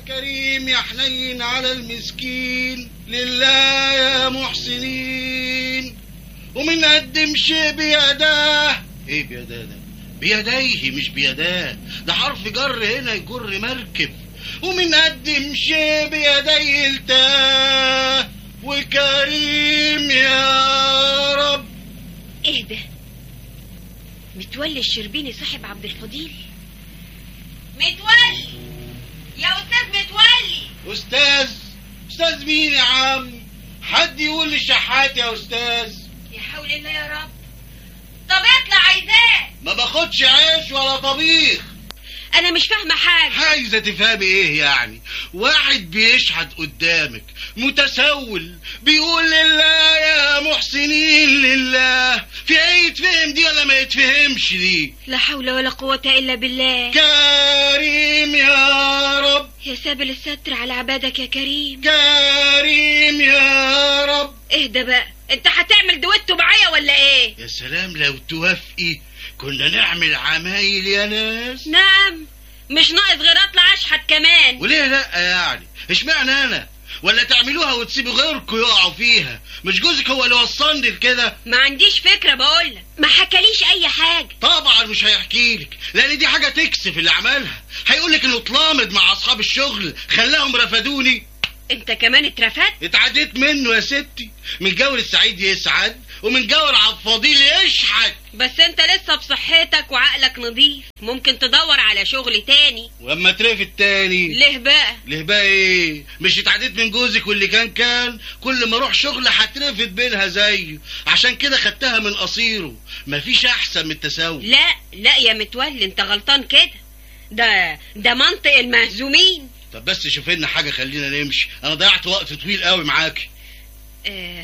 كريم يا حنين على المسكين لله يا محسنين ومن قدم شيء بيداه ايه بيداه ده بيديه مش بيداه ده حرف جر هنا يجر مركب ومن قدم شيء بيديه التاه وكريم يا رب ايه ده متولي الشربيني صاحب عبد الفضيل متولي يا استاذ متولي استاذ استاذ مين يا عم حد يقول لي شحات يا استاذ يا حول الله يا رب طب اطلع عايزاه ما باخدش عيش ولا طبيخ انا مش فاهمه حاجه عايزه تفهمي ايه يعني واحد بيشحت قدامك متسول بيقول لله يا محسنين لله في ايه يتفهم دي ولا ما يتفهمش دي لا حول ولا قوه الا بالله كريم يا رب يا سابل الستر على عبادك يا كريم كريم يا رب اهدى بقى انت هتعمل دويتو معايا ولا ايه يا سلام لو توافقي كنا نعمل عمايل يا ناس نعم مش ناقص غير اطلع اشحت كمان وليه لا يعني اشمعنى انا ولا تعملوها وتسيبوا غيركم يقعوا فيها مش جوزك هو اللي وصلني لكده ما عنديش فكره بقولك ما حكاليش اي حاجه طبعا مش هيحكي لك لان دي حاجه تكسف اللي عملها هيقول لك انه اتلامد مع اصحاب الشغل خلاهم رفدوني انت كمان اترفدت اتعديت منه يا ستي من جور السعيد يسعد ومن جور عبد الفضيل يشحت بس انت لسه بصحتك وعقلك نظيف ممكن تدور على شغل تاني واما اترفد تاني ليه بقى ليه بقى ايه مش اتعديت من جوزك واللي كان كان كل ما اروح شغل هترفد بينها زيه عشان كده خدتها من قصيره مفيش احسن من التساوي لا لا يا متولي انت غلطان كده ده ده منطق المهزومين طب بس شوف لنا حاجه خلينا نمشي انا ضيعت وقت طويل قوي معاكي اه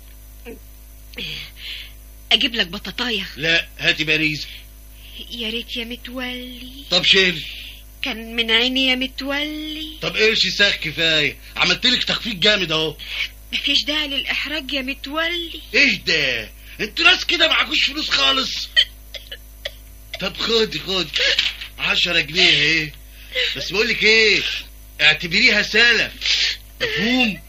اجيب لك بطاطايه لا هاتي باريزه يا ريت يا متولي طب شيل كان من عيني يا متولي طب قرش ساخ كفايه عملت لك تخفيض جامد اهو مفيش داعي للاحراج يا متولي ايه ده انتوا ناس كده معكوش فلوس خالص طب خدي خدي عشرة جنيه ايه بس بقول لك ايه اعتبريها سلف مفهوم